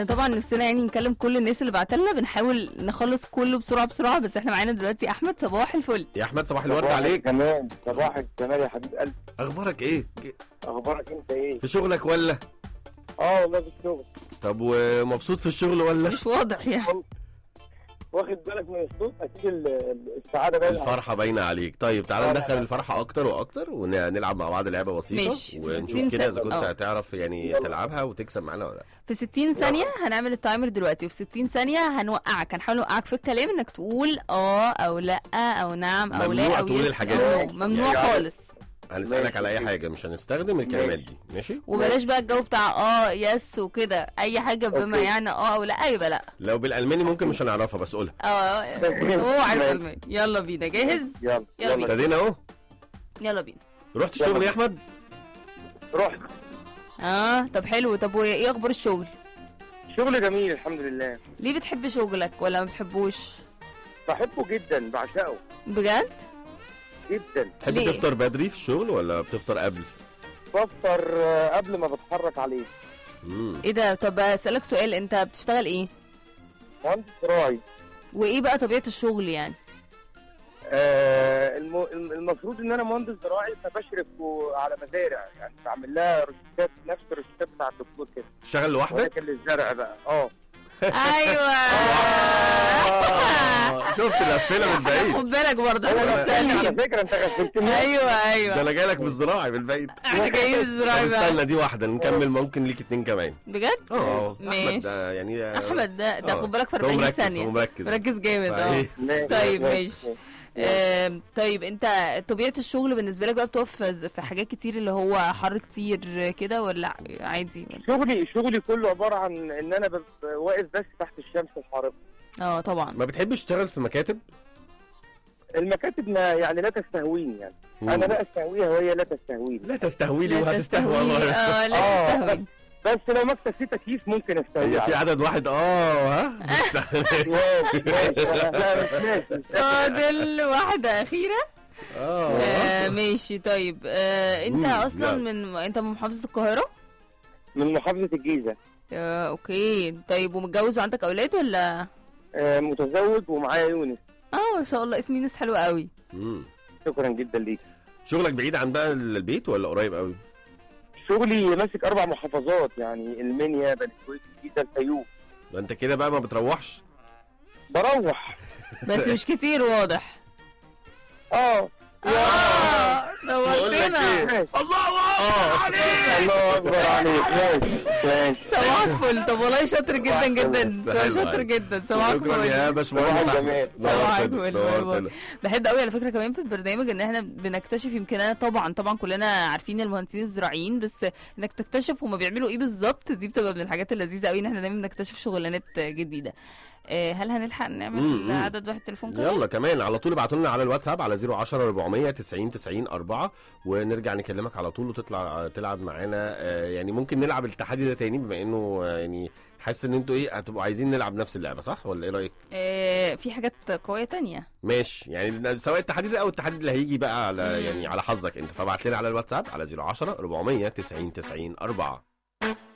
طبعا نفسنا يعني نكلم كل الناس اللي بعتلنا بنحاول نخلص كله بسرعه بسرعه بس احنا معانا دلوقتي احمد صباح الفل يا احمد صباح الورد صباحك عليك كمان صباحك كمان يا حبيب قلبي اخبارك ايه اخبارك انت ايه؟ في شغلك ولا اه والله في الشغل طب ومبسوط في الشغل ولا مش واضح يعني واخد بالك من الصوت اكيد ال- ال- السعاده باينه الفرحه باينه عليك طيب تعالى آه. ندخل الفرحه اكتر واكتر ونلعب مع بعض لعبه بسيطه ماشي. ونشوف كده اذا كنت آه. هتعرف يعني تلعبها وتكسب معانا ولا لا في 60 ثانيه هنعمل التايمر دلوقتي وفي 60 ثانيه هنوقعك هنحاول نوقعك في الكلام انك تقول اه او لا او نعم او لا ممنوع او تقول يس الحاجات أو دي. نو. ممنوع يعني- خالص هنسالك ماشي. على اي حاجه مش هنستخدم الكلمات دي ماشي وبلاش بقى الجو بتاع اه يس وكده اي حاجه بما أوكي. يعني اه او لا يبقى لا لو بالالماني ممكن مش هنعرفها بس قولها اه هو عارف الماني يلا بينا جاهز يلا يلا يلا بينا. ابتدينا اهو يلا بينا رحت الشغل يا احمد رحت اه طب حلو طب وايه اخبار الشغل شغل جميل الحمد لله ليه بتحب شغلك ولا ما بتحبوش بحبه جدا بعشقه بجد جدا تحب ليه؟ تفطر بدري في الشغل ولا بتفطر قبل بفطر آه، قبل ما بتحرك عليه امم ايه ده طب اسالك سؤال انت بتشتغل ايه مهندس زراعي وايه بقى طبيعه الشغل يعني آه، الم- الم- المفروض ان انا مهندس زراعي فبشرف و- على مزارع يعني بعمل لها روشتات نفس الروشتات بتاع الدكتور كده تشتغل لوحدك ولكن للزرع بقى اه ايوه آه، شفت القفله من بعيد خد بالك برضه احنا على مستنيين فكره انت غفلتني ايوه ده ايوه انا جايلك بالزراعي بالبعيد احنا جايين الزراعي طب بقى استنى دي واحده نكمل ممكن ليك اتنين كمان بجد اه ماشي. احمد ده يعني احمد ده ده آه. خد بالك في هو 40 مركز ثانيه هو مركز مركز جامد اه صحيح. ماشي، طيب، ماشي، ماشي. آم، طيب انت طبيعه الشغل بالنسبه لك بقى بتقف في حاجات كتير اللي هو حر كتير كده ولا عادي شغلي شغلي كله عباره عن ان انا ببقى واقف بس تحت الشمس الحارقه اه طبعا ما بتحبش تشتغل في مكاتب المكاتب ما يعني لا تستهويني يعني انا لا استهويها وهي لا تستهويني لا تستهوي لي لا وهتستهوى تستهوي والله. اه لا آه. تستهوي بس لو مكتب فيه تكييف ممكن استهوي هي في عدد واحد اه ها ماشي ماشي لا مش ماشي فاضل واحدة أخيرة آه اه ماشي طيب آه أنت مم، أصلا لا. من أنت من محافظة القاهرة؟ من محافظه الجيزه آه أوكي طيب ومتجوز وعندك أولاد ولا؟ آه، متزوج ومعايا يونس اه ما شاء الله اسم يونس حلو قوي مم. شكرا جدا ليك شغلك بعيد عن بقى البيت ولا قريب قوي شغلي ماسك اربع محافظات يعني المنيا بني سويف الجيزه الفيوم ده انت كده بقى ما بتروحش بروح بس مش كتير واضح اه اه بقول لك نورتنا ايه ماشي الله اكبر عليك الله اكبر عليك ماشي ماشي صباح الفل طب والله شاطر جدا صباح جدا الفل. حلو شاطر عليك. جدا صباح شكرا يا الفل باشمهندس صباح احمد الجمال. صباح نورتنا، الفل. باي باي. نورتنا. بحب قوي على فكره كمان في البرنامج ان احنا بنكتشف يمكن انا طبعا طبعا كلنا عارفين المهندسين الزراعيين بس انك تكتشف هما بيعملوا ايه بالظبط دي بتبقى من الحاجات اللذيذه قوي ان احنا دايما بنكتشف شغلانات جديده آه، هل هنلحق مم، نعمل مم. عدد واحد تليفون كده يلا كمان على طول ابعتوا لنا على الواتساب على 010 400 90 90 4 ونرجع نكلمك على طول وتطلع تلعب معانا آه، يعني ممكن نلعب التحدي ده تاني بما انه آه، يعني حاسس ان انتوا ايه هتبقوا عايزين نلعب نفس اللعبه صح ولا ايه رايك؟ آه، في حاجات قويه تانية ماشي يعني سواء التحدي ده او التحدي اللي هيجي بقى على مم. يعني على حظك انت فابعت لنا على الواتساب على 010 400 90 90 4